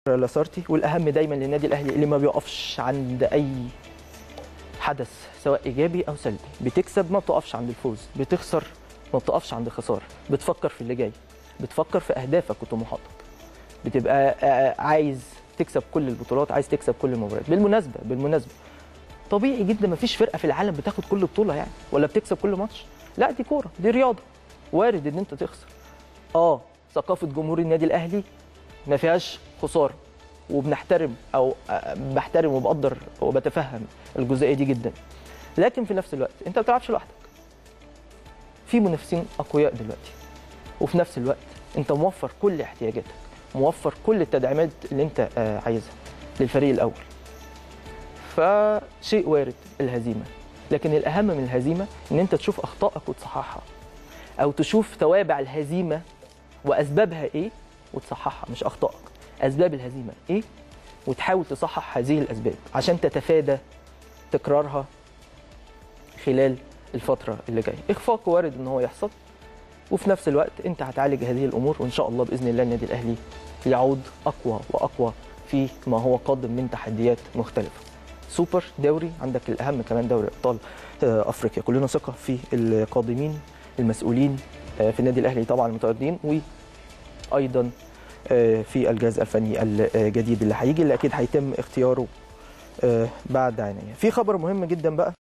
لاسارتي والاهم دايما للنادي الاهلي اللي ما بيقفش عند اي حدث سواء ايجابي او سلبي بتكسب ما بتقفش عند الفوز بتخسر ما بتقفش عند الخساره بتفكر في اللي جاي بتفكر في اهدافك وطموحاتك بتبقى آه، عايز تكسب كل البطولات عايز تكسب كل المباريات بالمناسبه بالمناسبه طبيعي جدا ما فيش فرقه في العالم بتاخد كل بطوله يعني ولا بتكسب كل ماتش لا دي كوره دي رياضه وارد ان انت تخسر اه ثقافه جمهور النادي الاهلي ما فيهاش خساره وبنحترم او آه، بحترم وبقدر وبتفهم الجزئيه دي جدا لكن في نفس الوقت انت ما بتلعبش لوحدك في منافسين اقوياء دلوقتي وفي نفس الوقت انت موفر كل احتياجاتك موفر كل التدعيمات اللي انت آه، عايزها للفريق الاول فشيء وارد الهزيمه لكن الاهم من الهزيمه ان انت تشوف اخطائك وتصححها او تشوف توابع الهزيمه واسبابها ايه وتصححها مش اخطائك اسباب الهزيمه ايه وتحاول تصحح هذه الاسباب عشان تتفادى تكرارها خلال الفتره اللي جايه اخفاق وارد ان هو يحصل وفي نفس الوقت انت هتعالج هذه الامور وان شاء الله باذن الله النادي الاهلي يعود اقوى واقوى في ما هو قادم من تحديات مختلفه سوبر دوري عندك الاهم كمان دوري ابطال آه، افريقيا كلنا ثقه في القادمين المسؤولين آه، في النادي الاهلي طبعا المتواجدين وايضا آه، في الجهاز الفني الجديد اللي هيجي اللي اكيد هيتم اختياره آه، بعد عنايه في خبر مهم جدا بقى